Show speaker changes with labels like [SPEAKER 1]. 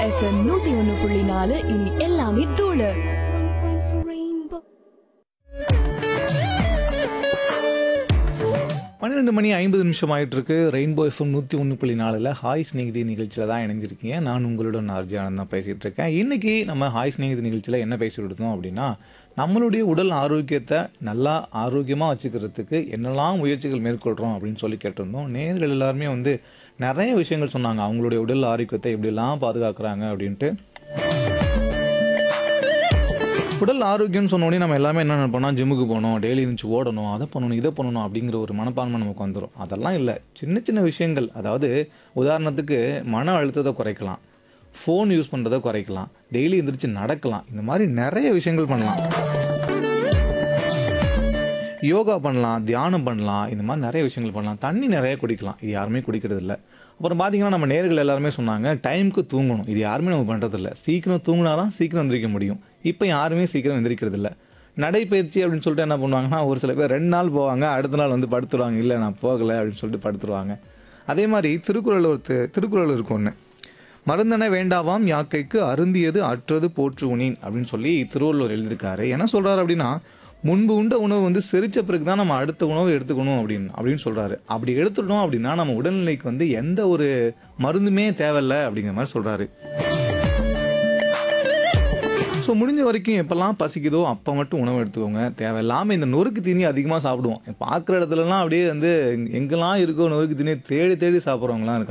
[SPEAKER 1] FM நூத்தி ஒண்ணு புள்ளி நாலு இனி எல்லாமே தூளு
[SPEAKER 2] பன்னிரெண்டு மணி ஐம்பது நிமிஷம் ஆயிட்டு இருக்கு ரெயின்போ எஃப்எம் நூற்றி ஒன்று புள்ளி நாலில் ஹாய் ஸ்நேகிதி நிகழ்ச்சியில் தான் இணைஞ்சிருக்கீங்க நான் உங்களுடன் ஆர்ஜி ஆனந்த் தான் பேசிகிட்டு இருக்கேன் இன்றைக்கி நம்ம ஹாய் ஸ்நேகிதி நிகழ்ச்சியில் என்ன பேசிட்டு இருந்தோம் அப்படின்னா நம்மளுடைய உடல் ஆரோக்கியத்தை நல்லா ஆரோக்கியமாக வச்சுக்கிறதுக்கு என்னெல்லாம் முயற்சிகள் மேற்கொள்கிறோம் அப்படின்னு சொல்லி கேட்டிருந்தோம் நேர்கள் எல்லாருமே வந்து நிறைய விஷயங்கள் சொன்னாங்க அவங்களுடைய உடல் ஆரோக்கியத்தை எப்படிலாம் பாதுகாக்கிறாங்க அப்படின்ட்டு உடல் ஆரோக்கியம்னு சொன்னோடனே நம்ம எல்லாமே என்ன நினைப்போம்னா ஜிம்முக்கு போகணும் டெய்லி இருந்துச்சு ஓடணும் அதை பண்ணணும் இதை பண்ணணும் அப்படிங்கிற ஒரு மனப்பான்மை நமக்கு வந்துடும் அதெல்லாம் இல்லை சின்ன சின்ன விஷயங்கள் அதாவது உதாரணத்துக்கு மன அழுத்தத்தை குறைக்கலாம் ஃபோன் யூஸ் பண்ணுறதை குறைக்கலாம் டெய்லி எந்திரிச்சு நடக்கலாம் இந்த மாதிரி நிறைய விஷயங்கள் பண்ணலாம் யோகா பண்ணலாம் தியானம் பண்ணலாம் இந்த மாதிரி நிறைய விஷயங்கள் பண்ணலாம் தண்ணி நிறைய குடிக்கலாம் இது யாருமே குடிக்கிறது இல்லை அப்புறம் பார்த்தீங்கன்னா நம்ம நேர்கள் எல்லாருமே சொன்னாங்க டைமுக்கு தூங்கணும் இது யாருமே நம்ம பண்ணுறதில்ல சீக்கிரம் தூங்கினா தான் சீக்கிரம் எந்திரிக்க முடியும் இப்போ யாருமே சீக்கிரம் எந்திரிக்கிறது இல்லை நடைப்பயிற்சி அப்படின்னு சொல்லிட்டு என்ன பண்ணுவாங்கன்னா ஒரு சில பேர் ரெண்டு நாள் போவாங்க அடுத்த நாள் வந்து படுத்துருவாங்க இல்லை நான் போகலை அப்படின்னு சொல்லிட்டு படுத்துருவாங்க அதே மாதிரி திருக்குறள் ஒரு தி- திருக்குறள் இருக்கும் ஒன்று மருந்தன வேண்டாவாம் யாக்கைக்கு அருந்தியது அற்றது போற்று உனின் அப்படின்னு சொல்லி திருவள்ளுவர் எழுதியிருக்காரு என்ன சொல்றாரு அப்படின்னா முன்பு உண்ட உணவு வந்து செரிச்ச பிறகு தான் நம்ம அடுத்த உணவு எடுத்துக்கணும் அப்படின்னு அப்படின்னு சொல்றாரு அப்படி எடுத்துட்டோம் அப்படின்னா நம்ம உடல்நிலைக்கு வந்து எந்த ஒரு மருந்துமே தேவையில்லை அப்படிங்கிற மாதிரி சொல்றாரு ஸோ முடிஞ்ச வரைக்கும் எப்போல்லாம் பசிக்குதோ அப்போ மட்டும் உணவு எடுத்துக்கோங்க தேவையில்லாமல் இந்த நொறுக்கு தீனி அதிகமாக சாப்பிடுவோம் பார்க்குற இடத்துலலாம் அப்படியே வந்து எங்கெல்லாம் இருக்கோ நொறுக்கு தீனி தேடி தேடி சாப்பிட்றவங்களாம் இருக்காங்க